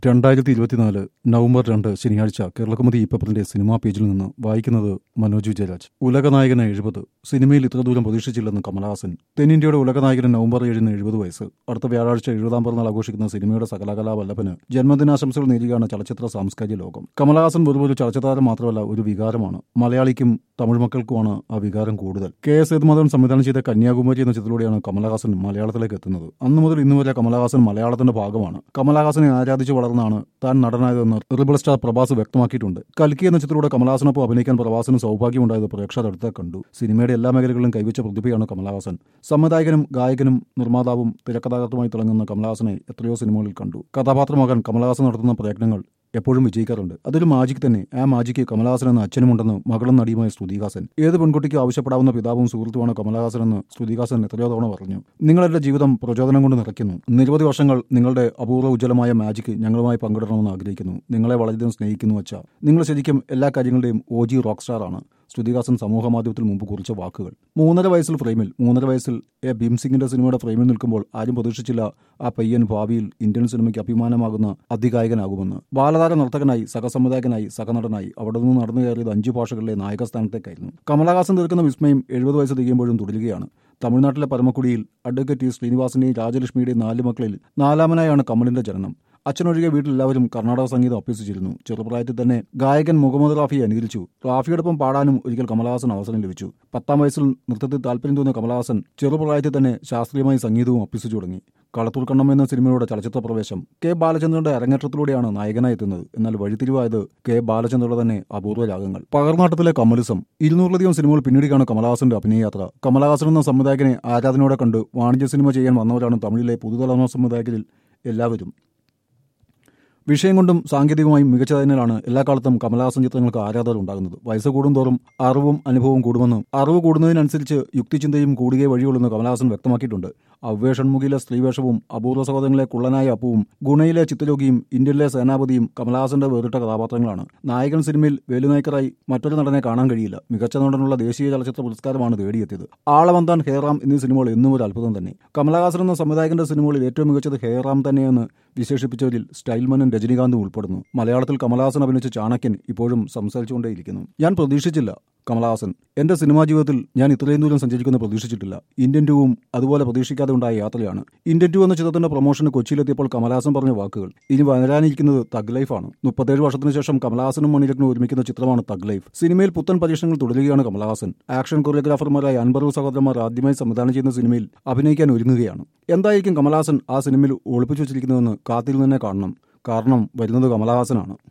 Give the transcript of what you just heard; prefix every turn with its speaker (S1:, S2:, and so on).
S1: രണ്ടായിരത്തി ഇരുപത്തിനാല് നവംബർ രണ്ട് ശനിയാഴ്ച കേരളകൗമുദി ഈ പേപ്പറിന്റെ സിനിമാ പേജിൽ നിന്ന് വായിക്കുന്നത് മനോജ് വിജയരാജ് ഉലകനായകന് എഴുപത് സിനിമയിൽ ഇത്ര ദൂരം പ്രതീക്ഷിച്ചില്ലെന്ന് കമലഹാസൻ തെന്നിന്ത്യയുടെ ഉലകനായകന് നവംബർ ഏഴിന് എഴുപത് വയസ്സ് അടുത്ത വ്യാഴാഴ്ച എഴുപതാം പിറന്നാൾ ആഘോഷിക്കുന്ന സിനിമയുടെ സകലകലാ വല്ലഭന് ജന്മദിനാശംസകൾ നേരുകയാണ് ചലച്ചിത്ര സാംസ്കാരിക ലോകം കമലഹാസൻ വെറും ഒരു ചലച്ചിത്രതാരം മാത്രമല്ല ഒരു വികാരമാണ് മലയാളിക്കും തമിഴ് മക്കൾക്കുമാണ് ആ വികാരം കൂടുതൽ കെ എസ് സേതുമാധവൻ സംവിധാനം ചെയ്ത കന്യാകുമാരി എന്ന ചിത്രത്തിലൂടെയാണ് കമലഹാസൻ മലയാളത്തിലേക്ക് എത്തുന്നത് അന്നു മുതൽ ഇന്നു വരെ കമലഹാസൻ മലയാളത്തിന്റെ ഭാഗമാണ് കമലഹാസനെ ആരാധിച്ചു വളർന്നാണ് താൻ നടനായതെന്ന് റിബിൾ സ്റ്റാർ പ്രഭാസ് വ്യക്തമാക്കിയിട്ടുണ്ട് കൽക്കി എന്ന ചിത്രത്തിലൂടെ കമലഹാസനൊപ്പം അഭിനയിക്കാൻ പ്രഭാസിന് സൗഭാഗ്യമുണ്ടായത് പ്രേക്ഷകർ അടുത്ത കണ്ടു സിനിമയുടെ എല്ലാ മേഖലകളിലും കൈവച്ച പ്രതിഭയാണ് കമലഹാസൻ സംവിധായകനും ഗായകനും നിർമ്മാതാവും തിരക്കഥാകൃത്തുമായി തിളങ്ങുന്ന കമലഹാസനെ എത്രയോ സിനിമകളിൽ കണ്ടു കഥാപാത്രമാകാൻ കമലഹാസൻ നടത്തുന്ന പ്രയത്നങ്ങൾ എപ്പോഴും വിജയിക്കാറുണ്ട് അതൊരു മാജിക് തന്നെ ആ മാജിക്ക് കമലഹാസൻ എന്ന അച്ഛനുമുണ്ടെന്ന് മകളും നടിയുമായ ശ്രുതിഹാസൻ ഏത് പെൺകുട്ടിക്ക് ആവശ്യപ്പെടാവുന്ന പിതാവും സുഹൃത്തുമാണ് കമലഹാസൻ എന്ന് ശ്രുതിഹാസൻ എത്രയോ തവണ പറഞ്ഞു നിങ്ങളുടെ ജീവിതം പ്രചോദനം കൊണ്ട് നിറയ്ക്കുന്നു നിരവധി വർഷങ്ങൾ നിങ്ങളുടെ അപൂർവ ഉജ്ജ്വലമായ മാജിക്ക് ഞങ്ങളുമായി പങ്കിടണമെന്ന് ആഗ്രഹിക്കുന്നു നിങ്ങളെ വളരെയധികം സ്നേഹിക്കുന്നു വച്ച നിങ്ങൾ ശരിക്കും എല്ലാ കാര്യങ്ങളുടെയും ഒ ജി റോക്ക് സ്റ്റാർ ആണ് ശ്രുതിഹാസൻ സമൂഹമാധ്യമത്തിൽ മുമ്പ് കുറിച്ച വാക്കുകൾ മൂന്നര വയസ്സിൽ ഫ്രെയിമിൽ മൂന്നര വയസ്സിൽ എ ഭീംസിംഗിന്റെ സിനിമയുടെ ഫ്രെയിമിൽ നിൽക്കുമ്പോൾ ആരും പ്രതീക്ഷിച്ചില്ല ആ പയ്യൻ ഭാവിയിൽ ഇന്ത്യൻ സിനിമയ്ക്ക് അഭിമാനമാകുന്ന അതികായകനാകുമെന്ന് ബാലതാര നർത്തകനായി സഹസംവിധായകനായി സഹനടനായി അവിടെ നിന്ന് നടന്നു കയറിയത് അഞ്ചു ഭാഷകളിലെ നായകസ്ഥാനത്തേക്കായിരുന്നു കമലഹാസൻ തീർക്കുന്ന വിസ്മയം എഴുപത് വയസ്സ് തികയുമ്പോഴും തുടരുകയാണ് തമിഴ്നാട്ടിലെ പരമക്കുടിയിൽ അഡ്വക്കേറ്റ് ടി ശ്രീനിവാസന്റെയും രാജലക്ഷ്മിയുടെയും നാല് മക്കളിൽ നാലാമനായാണ് കമലിന്റെ ജനനം അച്ഛനൊഴികെ വീട്ടിലെല്ലാവരും കർണാടക സംഗീതം അഭ്യസിച്ചിരുന്നു ചെറുപ്രായത്തിൽ തന്നെ ഗായകൻ മുഹമ്മദ് റാഫിയെ അനുകരിച്ചു റാഫിയോടൊപ്പം പാടാനും ഒരിക്കൽ കമലഹാസൻ അവസരം ലഭിച്ചു പത്താം വയസ്സിൽ നൃത്തത്തിൽ താല്പര്യം തോന്നിയ കമലഹാസൻ ചെറുപ്രായത്തിൽ തന്നെ ശാസ്ത്രീയമായി സംഗീതവും അഭ്യസിച്ചു തുടങ്ങി കളത്തൂർ കണ്ണം എന്ന സിനിമയുടെ ചലച്ചിത്ര പ്രവേശം കെ ബാലചന്ദ്രന്റെ അരങ്ങേറ്റത്തിലൂടെയാണ് നായകനായി എത്തുന്നത് എന്നാൽ വഴിത്തിരിവായത് കെ ബാലചന്ദ്രയുടെ തന്നെ അപൂർവ രാഗങ്ങൾ പകർനാട്ടത്തിലെ കമലിസം ഇരുന്നൂറിലധികം സിനിമകൾ പിന്നീടാണ് കമലഹാസന്റെ അഭിനയയാത്ര കമലഹാസൻ എന്ന സംവിധായകനെ ആരാധനയോടെ കണ്ട് വാണിജ്യ സിനിമ ചെയ്യാൻ വന്നവരാണ് തമിഴിലെ പുതുതലമുറ സംവിധായകരിൽ എല്ലാവരും വിഷയം കൊണ്ടും സാങ്കേതികമായും മികച്ചതിനാലാണ് എല്ലാ കാലത്തും കമലഹാസൻ ചിത്രങ്ങൾക്ക് ആരാധകർ ഉണ്ടാകുന്നത് വയസ്സ് കൂടുന്തോറും അറിവും അനുഭവവും കൂടുമെന്ന് അറിവ് കൂടുന്നതിനനുസരിച്ച് യുക്തിചിന്തയും കൂടുകയെ വഴിയുള്ളെന്ന് കമലഹാസൻ വ്യക്തമാക്കിയിട്ടുണ്ട് അവ്വേ ഷൺമുഖിയിലെ സ്ത്രീവേഷവും അപൂർവ സഹോദരങ്ങളെ കുള്ളനായ അപ്പുവും ഗുണയിലെ ചിത്രരോഗിയും ഇന്ത്യയിലെ സേനാപതിയും കമലഹാസന്റെ വേറിട്ട കഥാപാത്രങ്ങളാണ് നായകൻ സിനിമയിൽ വേലുനായ്ക്കറായി മറ്റൊരു നടനെ കാണാൻ കഴിയില്ല മികച്ച നടനുള്ള ദേശീയ ചലച്ചിത്ര പുരസ്കാരമാണ് തേടിയെത്തിയത് ആളവന്താൻ ഹേറാം എന്നീ സിനിമകൾ എന്നും ഒരു അത്ഭുതം തന്നെ കമലഹാസൻ എന്ന സംവിധായകന്റെ സിനിമകളിൽ ഏറ്റവും മികച്ചത് ഹേറാം തന്നെയെന്ന് വിശേഷിപ്പിച്ചവരിൽ സ്റ്റൈൽമനും രജനികാന്തും ഉൾപ്പെടുന്നു മലയാളത്തിൽ കമലഹാസൻ അഭിനയിച്ച ചാണക്യൻ ഇപ്പോഴും സംസാരിച്ചുകൊണ്ടേയിരിക്കുന്നു ഞാൻ പ്രതീക്ഷിച്ചില്ല കമലഹാസൻ എന്റെ സിനിമാ ജീവിതത്തിൽ ഞാൻ ഇത്രയും ദൂരം സഞ്ചരിക്കുന്ന പ്രതീക്ഷിച്ചിട്ടില്ല ഇന്ത്യൻ ടൂവും അതുപോലെ പ്രതീക്ഷിക്കാതെ ഉണ്ടായ യാത്രയാണ് ഇന്ത്യൻ ടൂ എന്ന ചിത്രത്തിന്റെ പ്രൊമോഷന് കൊച്ചിയിലെത്തിയപ്പോൾ കമലഹാസൻ പറഞ്ഞ വാക്കുകൾ ഇനി വരാനിരിക്കുന്നത് തഗ് ലൈഫാണ് മുപ്പത്തേഴ് വർഷത്തിന് ശേഷം കമലഹാസനും മണിരത്നും ഒരുമിക്കുന്ന ചിത്രമാണ് തഗ് ലൈഫ് സിനിമയിൽ പുത്തൻ പരീക്ഷണങ്ങൾ തുടരുകയാണ് കമലഹാസൻ ആക്ഷൻ കൊറിയോഗ്രാഫർമാരായ അൻപറു സഹോദരന്മാർ ആദ്യമായി സംവിധാനം ചെയ്യുന്ന സിനിമയിൽ അഭിനയിക്കാൻ ഒരുങ്ങുകയാണ് എന്തായിരിക്കും കമലഹാസൻ ആ സിനിമയിൽ ഒളിപ്പിച്ചു വെച്ചിരിക്കുന്നതെന്ന് കാത്തിൽ തന്നെ കാണണം കാരണം വരുന്നത് കമലഹാസനാണ്